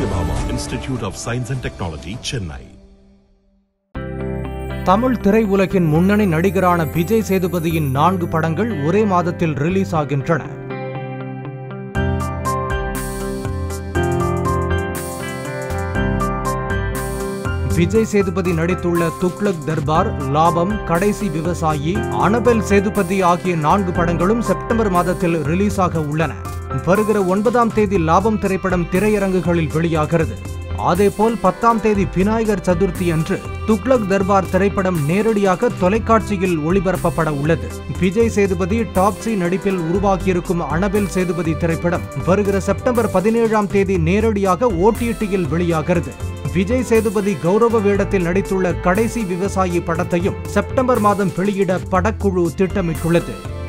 Satyabhama Institute of Science and Technology, Chennai. Tamil திரையுலகின் முன்னணி நடிகரான விஜய் சேதுபதியின் நான்கு படங்கள் ஒரே மாதத்தில் ரிலீஸ் ஆகின்றன விஜய் சேதுபதி நடித்துள்ள துக்ளக் தர்பார் லாபம் கடைசி விவசாயி அனபெல் சேதுபதி ஆகிய நான்கு படங்களும் செப்டம்பர் மாதத்தில் ரிலீஸ் ஆக உள்ளன வருகிற ஒன்பதாம் தேதி லாபம் திரைப்படம் திரையரங்குகளில் வெளியாகிறது அதேபோல் பத்தாம் தேதி விநாயகர் சதுர்த்தி அன்று துக்ளக் தர்பார் திரைப்படம் நேரடியாக தொலைக்காட்சியில் ஒளிபரப்பப்பட உள்ளது விஜய் சேதுபதி டாப்ஸி நடிப்பில் உருவாகியிருக்கும் அனபெல் சேதுபதி திரைப்படம் வருகிற செப்டம்பர் பதினேழாம் தேதி நேரடியாக ஓடிடியில் வெளியாகிறது விஜய் சேதுபதி கௌரவ வேடத்தில் நடித்துள்ள கடைசி விவசாயி படத்தையும் செப்டம்பர் மாதம் வெளியிட படக்குழு திட்டமிட்டுள்ளது